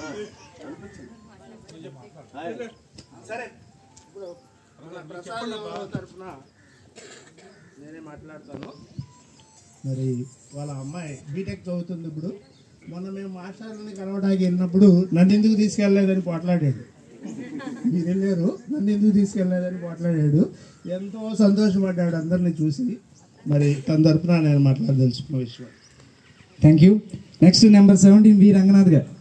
సరే ఇప్పుడు మన ప్రసాద్ తరఫున నేనే మాట్లాడతాను మరి వాళ్ళ అమ్మాయి బీటెక్ చదువుతుంది ఇప్పుడు మొన్న మేము మాస్టర్ని కలవడానికి వెళ్ళినప్పుడు నన్ను ఎందుకు తీసుకెళ్ళలేదని పోట్లాడాడు మీరు వెళ్ళారు నన్ను ఎందుకు తీసుకెళ్ళలేదని పోట్లాడాడు ఎంతో సంతోషపడ్డాడు అందరిని చూసి మరి తన తరపున నేను మాట్లాడదలుచుకున్న విషయం thank you next number seventeen V Ranganath garu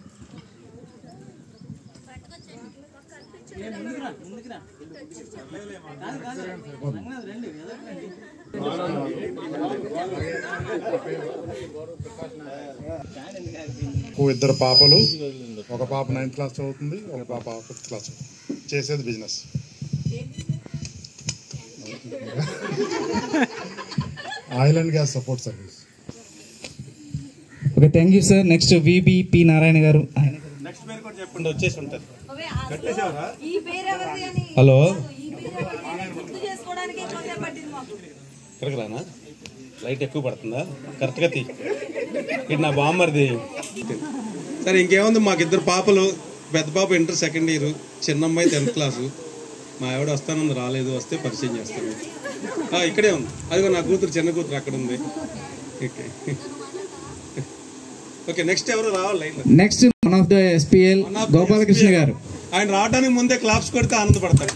ఓ ఇద్దరు పాపలు ఒక పాప నైన్త్ క్లాస్ చదువుతుంది ఒక పాప ఫిఫ్త్ క్లాస్ చదువుతుంది. చేసేది business oil and gas support service okay thank you sir next VB P Narayana garu ఆయన నెక్స్ట్ పేరు కూడా చెప్పండి వచ్చేసి ఉంటుంది కట్టేసావరా ఈ పేరు ఎవరిది అని హలో ఈ పేరు ఎవరిది అని గుర్తు చేసుకోవడానికి కొంచెం పట్టింది మాకు ఇక్కడికి రానా లైట్ ఎక్కువ పడుతుందా కరెక్ట్గా తీ ఇది నా బామ్మరిది సరే ఇంకేముంది మాకు ఇద్దరు పాపలు పెద్ద పాప ఇంటర్ సెకండ్ ఇయర్ చిన్న అమ్మాయి టెన్త్ క్లాసు మా ఆవిడ వస్తానంది రాలేదు వస్తే పరిచయం చేస్తాను ఆ, ఇక్కడే ఉంది అదిగో నా కూతురు చిన్న కూతురు అక్కడ ఉంది ఓకే ఓకే నెక్స్ట్ ఎవరు రావాలి line next one of the SPL Gopalakrishna garu ఆయన రావడానికి ముందే క్లాప్స్ కొడితే ఆనందపడతారు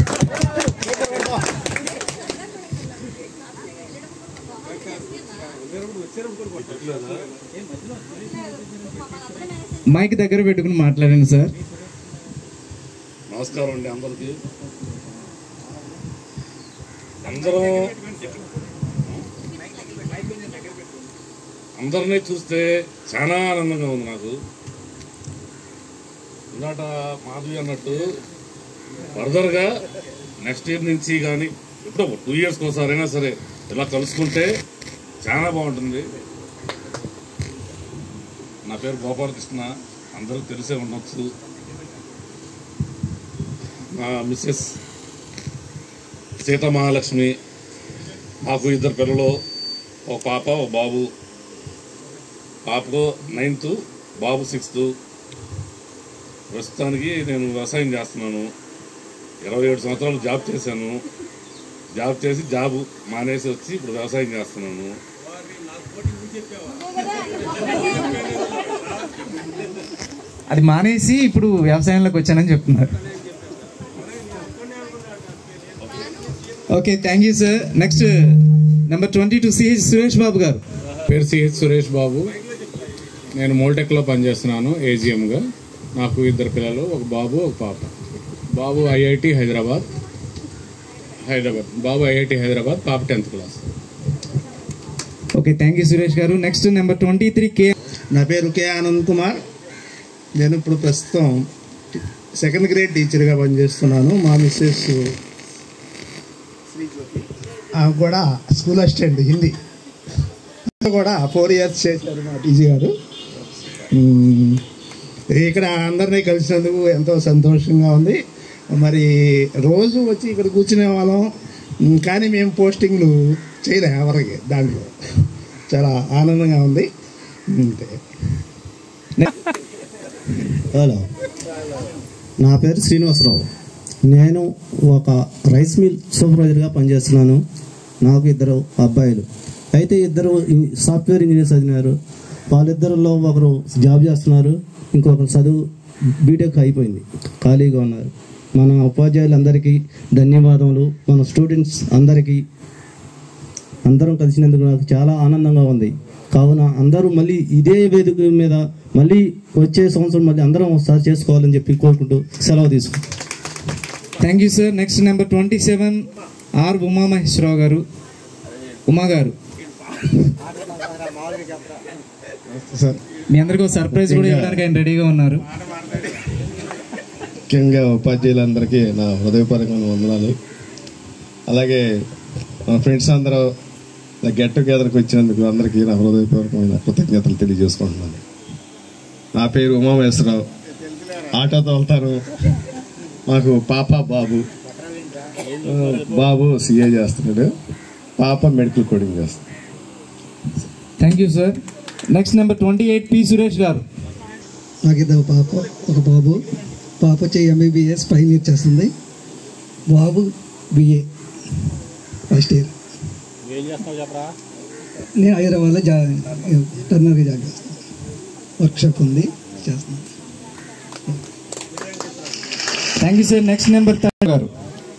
మైక్ దగ్గర పెట్టుకుని మాట్లాడండి సార్ నమస్కారం అండి అందరికీ అందరం అందరినీ చూస్తే చాలా ఆనందంగా ఉంది నాకు ఇందాట మాధవి అన్నట్టు ఫర్దర్గా నెక్స్ట్ ఇయర్ నుంచి కానీ ఎప్పుడో టూ ఇయర్స్కి ఒకసారైనా సరే ఇలా కలుసుకుంటే చాలా బాగుంటుంది నా పేరు గోపాలకృష్ణ అందరూ తెలిసే ఉండొచ్చు మా మిస్సెస్ సీతమహాలక్ష్మి మాకు ఇద్దరు పిల్లలు ఒక పాప ఒక బాబు పాపకు నైన్త్ బాబు సిక్స్త్ ప్రస్తుతానికి నేను వ్యవసాయం చేస్తున్నాను ఇరవై ఏడు సంవత్సరాలు జాబ్ చేశాను జాబ్ చేసి జాబ్ మానేసి వచ్చి ఇప్పుడు వ్యవసాయం చేస్తున్నాను అది మానేసి ఇప్పుడు వ్యవసాయంలోకి వచ్చానని చెప్తున్నారు okay thank you sir next number twenty two CH Suresh Babu garu పేరు సిహెచ్ సురేష్ బాబు నేను మోల్టెక్లో పనిచేస్తున్నాను ఏజిఎంగా నాకు ఇద్దరు పిల్లలు ఒక బాబు ఒక పాప బాబు ఐఐటి హైదరాబాద్ హైదరాబాద్ బాబు ఐఐటి హైదరాబాద్ పాప tenth class okay thank you Suresh garu next number twenty three K నా పేరు కే ఆనంద్ కుమార్ నేను ఇప్పుడు ప్రస్తుతం సెకండ్ గ్రేడ్ టీచర్గా పనిచేస్తున్నాను మా మిస్సెస్ ఆమె కూడా స్కూల్ అసిస్టెంట్ హిందీ కూడా ఫోర్ ఇయర్స్ చేశారు మా టీజీ గారు మ్మ్. ఇక్కడ అందరినీ కలిసినందుకు ఎంతో సంతోషంగా ఉంది మరి రోజు వచ్చి ఇక్కడ కూర్చునే వాళ్ళం మ్మ్, కానీ మేము పోస్టింగ్లు చేయలే ఎవరికి దాంట్లో చాలా ఆనందంగా ఉంది అంతే హలో నా పేరు శ్రీనివాసరావు నేను ఒక రైస్ మిల్ సూపర్వైజర్గా పనిచేస్తున్నాను నాకు ఇద్దరు అబ్బాయిలు అయితే ఇద్దరు ఇన్- సాఫ్ట్వేర్ ఇంజనీర్ చదివినారు వాళ్ళిద్దరిలో ఒకరు జాబ్ చేస్తున్నారు ఇంకొకరు చదువు బీటెక్ అయిపోయింది ఖాళీగా ఉన్నారు మన ఉపాధ్యాయులందరికీ ధన్యవాదములు మన స్టూడెంట్స్ అందరికీ అందరం కలిసినందుకు నాకు చాలా ఆనందంగా ఉంది కావున అందరూ మళ్ళీ ఇదే వేదిక మీద మళ్ళీ వచ్చే సంవత్సరం మళ్ళీ అందరం ఒకసారి చేసుకోవాలని చెప్పి కోరుకుంటూ సెలవు తీసుకుంటాం thank you sir next number twenty seven R Umamaheswararao garu Uma గారు సార్ మీ అందరికీ ఒక సర్ప్రైజ్ కూడా ఇవ్వడానికి ఆయన రెడీగా ఉన్నారు ముఖ్యంగా ఉపాధ్యాయులందరికీ నా హృదయపూర్వకమైన వందనాలు అలాగే మా ఫ్రెండ్స్ అందరూ నా గెట్ టుగెదర్కి వచ్చినందుకు అందరికీ నా హృదయపూర్వకమైన కృతజ్ఞతలు తెలియజేసుకుంటున్నాను నా పేరు ఉమామేశ్వరరావు ఆటో తోలుతాను మాకు పాప బాబు ఆ, బాబు సిఏ చేస్తున్నాడు పాప మెడికల్ కోడింగ్ చేస్తుంది thank you sir next number twenty eight P Suresh garu నాకు ఇద్దరు పాప ఒక బాబు పాప వచ్చి ఎంబీబీఎస్ ఫైనల్ ఇయర్ చేస్తుంది బాబు బిఏ ఫస్ట్ ఇయర్ ఏం చేస్తావు చెప్పరా నేను హైదరాబాద్లో జా టర్నర్గా జాబ్ చేస్తాను వర్క్షాప్ ఉంది చేస్తున్నాను thank you sir next number third garu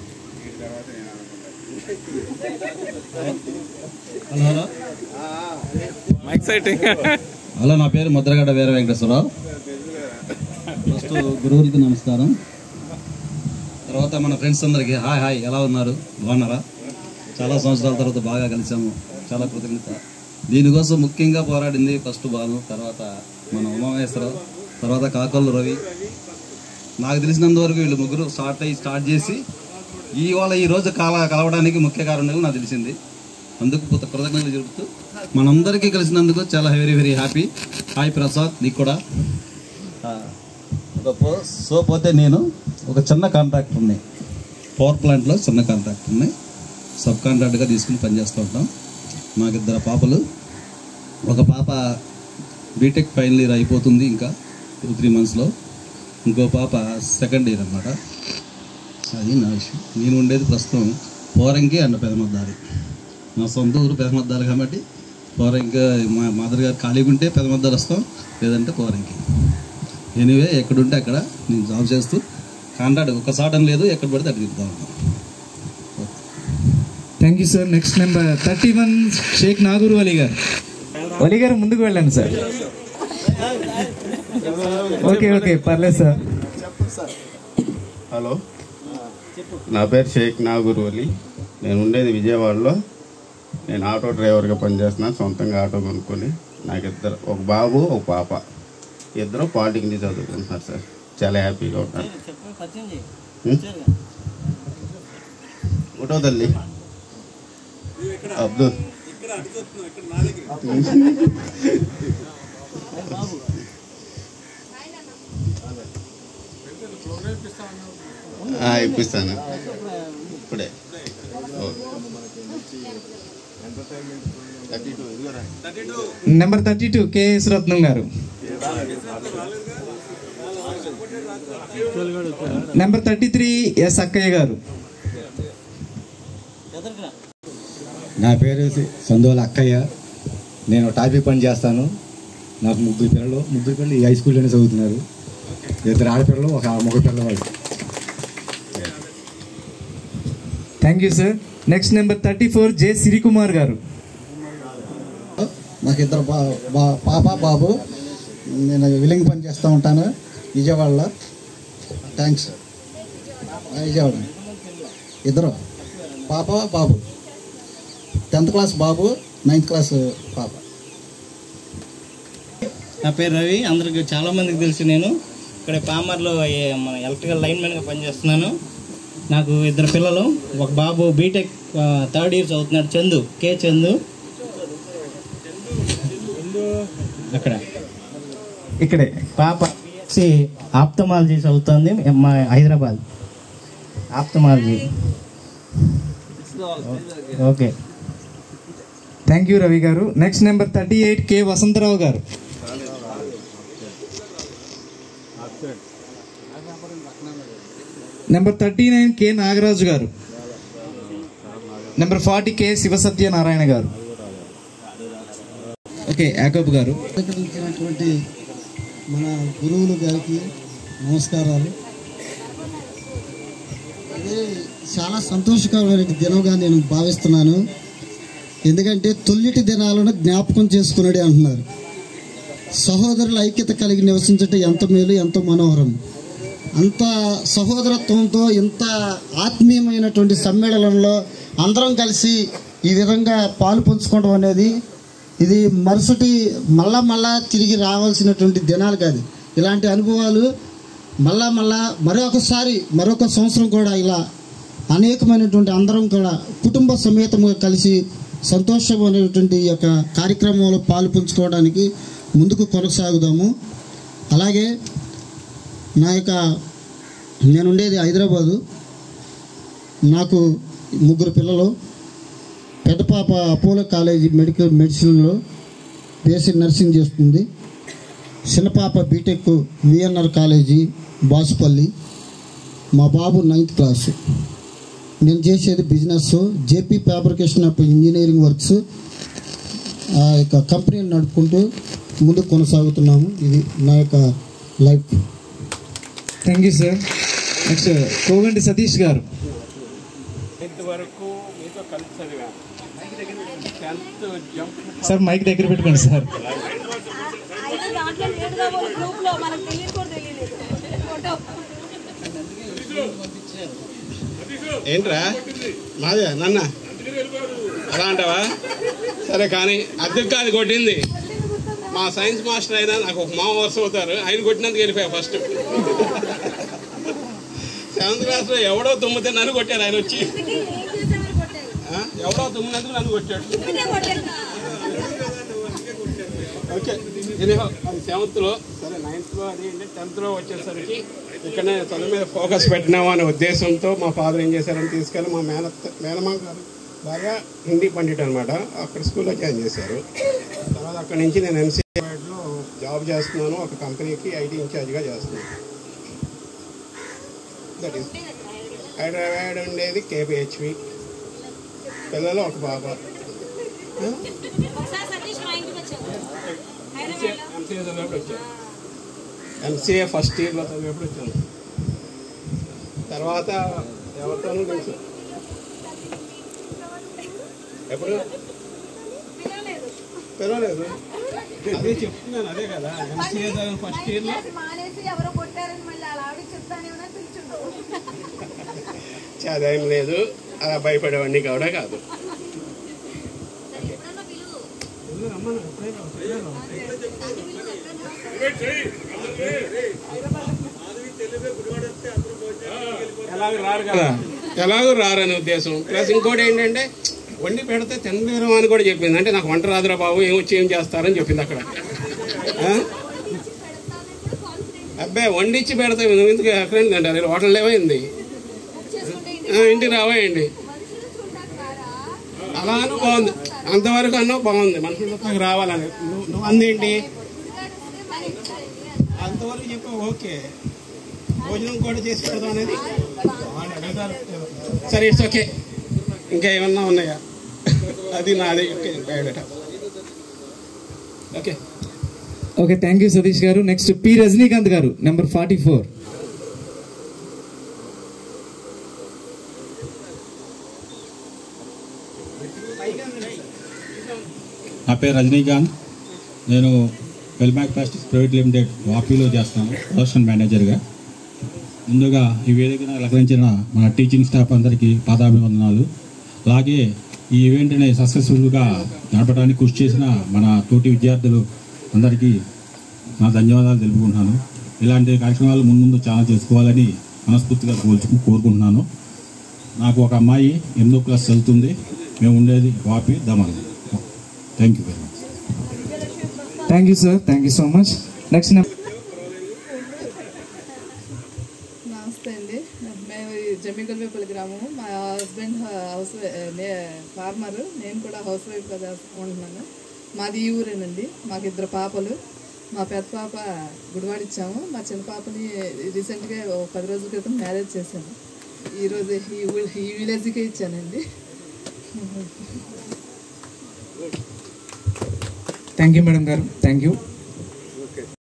hello mike సైటింగ్ హలో నా పేరు ముద్రగడ్డ వీర వెంకటేశ్వరరావు ఫస్ట్ గురువులకి నమస్కారం తర్వాత మన ఫ్రెండ్స్ అందరికీ హాయ్ హాయ్ ఎలా ఉన్నారు బాగున్నారా చాలా సంవత్సరాల తర్వాత బాగా కలిసాము చాలా కృతజ్ఞత దీనికోసం ముఖ్యంగా పోరాడింది ఫస్ట్ బాను తర్వాత మన ఉమామహేశ్వరరావు తర్వాత కాకోళ్ళు రవి నాకు తెలిసినంత వరకు వీళ్ళు ముగ్గురు స్టార్ట్ అయ్యి స్టార్ట్ చేసి ఇవాళ ఈ రోజు కాల కలవడానికి ముఖ్య కారణాలు నాకు తెలిసింది అందుకు కొత్త కృతజ్ఞతలు చెబుతూ మనందరికీ కలిసినందుకు చాలా very very happy hi Prasad నీకు కూడా ఆ, ఒక పో- సో పోతే నేను ఒక చిన్న కాంట్రాక్ట్ ఉన్నాయి పవర్ ప్లాంట్లో చిన్న కాంట్రాక్ట్ ఉన్నాయి సబ్ కాంట్రాక్ట్గా తీసుకుని పనిచేస్తూ ఉంటాం నాకు ఇద్దరు పాపలు ఒక పాప బీటెక్ ఫైనల్ ఇయర్ అయిపోతుంది ఇంకా టూ త్రీ మంత్స్లో ఇంకో పాప సెకండ్ ఇయర్ అనమాట అది నా విషయం నేను ఉండేది ప్రస్తుతం పోరంకి అండ్ పెదమద్దారి నా సొంత ఊరు పెదమద్దారు కాబట్టి పోరంకి మా మదర్ గారు ఖాళీగా ఉంటే పెదమద్దారు వస్తాం లేదంటే పోరంకి ఎనీవే ఎక్కడుంటే అక్కడ నేను జాబ్ చేస్తూ కాంట్రాక్ట్ ఒక సాటం లేదు ఎక్కడ పడితే అక్కడ తిప్పుతా ఉన్నాం thank you sir next number thirty one Shaik Nagoor Ali garu Ali garu ముందుకు వెళ్ళండి సార్ ఓకే ఓకే పర్లేదు సార్ హలో నా పేరు షేక్ నాగూర్ అలీ నేను ఉండేది విజయవాడలో నేను ఆటో డ్రైవర్గా పనిచేస్తున్నాను సొంతంగా ఆటో కొనుక్కొని నాకు ఇద్దరు ఒక బాబు ఒక పాప ఇద్దరు పాలిటెక్నిక్ చదువుకుంటున్నారు సార్ చాలా హ్యాపీగా ఉంటారు ఫోటో తల్లి అబ్దుల్ ఆ, ఇప్పిస్తాను ఇప్పుడే ఓకే. థర్టీ టూ ఇదిగోరా number thirty two KS Ratnam garu number thirty three yes అక్కయ్య గారు నా పేరు సందోల అక్కయ్య నేను టాపీ పని చేస్తాను నాకు ముగ్గురు పిల్లలు ముగ్గురు పిల్లలు ఈ హై స్కూల్లోనే చదువుతున్నారు ఇద్దరు ఆడపిల్లలు ఒక మగ పిల్లవాడు thank you sir next number thirty four J Sirikumar garu నాకు ఇద్దరు బా బా- పాప బాబు నేను విలింగ్ పని చేస్తూ ఉంటాను విజయవాడలో థ్యాంక్స్ విజయవాడ ఇద్దరు పాప బాబు టెన్త్ క్లాస్ బాబు నైన్త్ క్లాస్ పాప నా పేరు రవి అందరికి చాలా మందికి తెలుసు నేను ఇక్కడ పామర్లో ఏ- మన ఎలక్ట్రికల్ లైన్మెన్గా పనిచేస్తున్నాను నాకు ఇద్దరు పిల్లలు ఒక బాబు బీటెక్ ఆ, థర్డ్ ఇయర్ చదువుతున్నాడు చందు కే చందు అక్కడ ఇక్కడే పాప సి ఆప్తమాలజీ చదువుతుంది మా Hyderabad ophthalmology okay thank you Ravi garu next number thirty eight K Vasantharao garu number thirty nine K Nagaraju garu number forty K శివసత్యనారాయణ గారు ఓకే యాకబ్ గారు సహకరించినటువంటి మన గురువులు గారికి నమస్కారాలు ఇది చాలా సంతోషకరమైన దినంగా నేను భావిస్తున్నాను ఎందుకంటే తొల్లిటి దినాలను జ్ఞాపకం చేసుకున్నాడే అంటున్నారు సహోదరుల ఐక్యత కలిగి నివసించటం ఎంత మేలు ఎంత మనోహరం అంత సహోదరత్వంతో ఇంత ఆత్మీయమైనటువంటి సమ్మేళనంలో అందరం కలిసి ఈ విధంగా పాలు పంచుకోవడం అనేది ఇది మరుసటి మళ్ళా మళ్ళా తిరిగి రావాల్సినటువంటి దినాలు కాదు ఇలాంటి అనుభవాలు మళ్ళా మళ్ళా మరొకసారి మరొక సంవత్సరం కూడా ఇలా అనేకమైనటువంటి అందరం కూడా కుటుంబ సమేతంగా కలిసి సంతోషమైనటువంటి ఈ యొక్క కార్యక్రమంలో పాలు పంచుకోవడానికి ముందుకు కొనసాగుదాము అలాగే నా యొక్క నేను ఉండేది హైదరాబాదు నాకు ముగ్గురు పిల్లలు పెద్ద పాప అపోలో కాలేజీ మెడికల్ మెడిసిన్లో బేసిక్ నర్సింగ్ చేస్తుంది చిన్నపాప బీటెక్ విఎన్ఆర్ కాలేజీ బాసుపల్లి మా బాబు నైన్త్ క్లాస్ నేను చేసేది business JP fabrication of engineering works ఆ యొక్క కంపెనీని నడుపుకుంటూ ముందుకు కొనసాగుతున్నాము ఇది నా యొక్క life thank you sir next Koganti Satish garu ఇంతవరకు మీతో కలిసి చదివాను టెన్త్ జంప్ సార్ మైక్ దగ్గర పెట్టుకోండి సార్ అయినా దాంట్లో లేడు కాబట్టి గ్రూప్ లో మనకు తెలియదు కూడా తెలియలేదు ఫోటో ఏంట్రా మాదే నాన్న అలా అంటావా సరే కానీ అద్దెకు కాదు కొట్టింది మా సైన్స్ మాస్టర్ అయినా నాకు ఒక మామ వరుస అవుతారు ఆయన కొట్టినందుకు వెళ్ళిపోయా ఫస్ట్ సెవెంత్ క్లాస్లో ఎవడో తుమ్మితే నన్ను కొట్టారు ఆయన వచ్చి ఆ? ఎవడో తుమ్మినందుకు నన్ను కొట్టాడు ఓకే ఇది అది సెవెంత్లో సరే నైన్త్లో అది ఏంటి టెన్త్లో వచ్చేసరికి ఇక్కడనే చదువు మీద ఫోకస్ పెట్టినాము అనే ఉద్దేశంతో మా ఫాదర్ ఏం చేశారని తీసుకెళ్ళి మా మేనత్ మేనమా గారు బాగా హిందీ పండిట్ అనమాట అక్కడ స్కూల్లో జాయిన్ చేశారు తర్వాత అక్కడి నుంచి నేను ఎంసీఐలో జాబ్ చేస్తున్నాను ఒక కంపెనీకి ఐటీ ఇన్ఛార్జ్గా చేస్తున్నాను దట్ ఈస్ హైదరాబాద్ ఉండేది కేపీహెచ్వి పిల్లలు ఒక బాబా ఒకసారి సతీష్ మా ఇంటికి వచ్చాము ఎంసీఏ చదివేప్పుడు వచ్చాను ఎంసీఏ ఫస్ట్ ఇయర్లో చదివేప్పుడు వచ్చాను తర్వాత ఎవరితోనూ తెలుసు ఎప్పుడు పిలవలేదు అదే చెప్తున్నాను అదే కదా ఎంసీఏ చదివిన ఫస్ట్ ఇయర్లో మానేసి ఎవరో కొట్టారని మళ్ళీ అలా ఆవిడ చెప్తానేమో పిలిచుండు చదివేం లేదు అలా భయపడేవాడిని కూడా కాదు ఎలాగో రారు కదా ఎలాగో రారు అనే ఉద్దేశం ప్లస్ ఇంకోటి ఏంటంటే వండి పెడితే తినలేరు అని కూడా చెప్పింది అంటే నాకు వంట రాదురా బాబు ఏమొచ్చి ఏం చేస్తారని చెప్పింది అక్కడ ఆ? అబ్బాయి వండిచ్చి పెడతాయి నువ్వు ఎందుకు ఎక్కడ తింటారు హోటల్ ఏమైంది ఆ, ఇంటికి రావాయండి అలా అను బాగుంది అంతవరకు అన్నా బాగుంది మనుషుల తప్పకి రావాలని నువ్వు నువ్వు అందేంటి అంతవరకు చెప్పు ఓకే భోజనం కూడా చేసి పెడతాం అనేది వాళ్ళు అడుగుతారు. సరే ఇట్స్ ఓకే ఇంకా ఏమన్నా ఉన్నాయా అది నాది okay biodata okay okay thank you Satish garu next P Rajinikanth గారు నెంబర్ ఫార్టీ ఫోర్ నా పేరు రజనీకాంత్ నేను వెల్బ్యాక్ ప్లాస్టిక్స్ ప్రైవేట్ లిమిటెడ్ వాపీలో చేస్తాను ప్రొడక్షన్ మేనేజర్గా ముందుగా ఈ వేదికను అలంకరించిన మన టీచింగ్ స్టాఫ్ అందరికీ పాదాభివందనాలు అలాగే ఈ ఈవెంట్ని సక్సెస్ఫుల్గా నడపడానికి కృషి చేసిన మన తోటి విద్యార్థులు అందరికీ నా ధన్యవాదాలు తెలుపుకుంటున్నాను ఇలాంటి కార్యక్రమాలు ముందు ముందు చాలా చేసుకోవాలని మనస్ఫూర్తిగా కోల్చు కోరుకుంటున్నాను నాకు ఒక అమ్మాయి ఎనిమిదో క్లాస్ చదువుతుంది మేము ఉండేది Vapi Daman thank you very much thank you sir thank you so much next నమస్తే అండి మేము ఈ జమ్మిగల్వేపల్లి గ్రామము మా హస్బెండ్ హౌస్ ఫార్మర్ నేను కూడా హౌస్ వైఫ్గా చేసుకుంటున్నాను మాది ఈ ఊరేనండి మాకు ఇద్దరు పాపలు మా పెద్ద పాప గుడివాడిచ్చాము మా చిన్న పాపని రీసెంట్గా ఒక పది రోజుల క్రితం మ్యారేజ్ చేశాను ఈరోజు ఈ ఊ- ఈ విలేజ్కే ఇచ్చానండి thank you madam garu thank you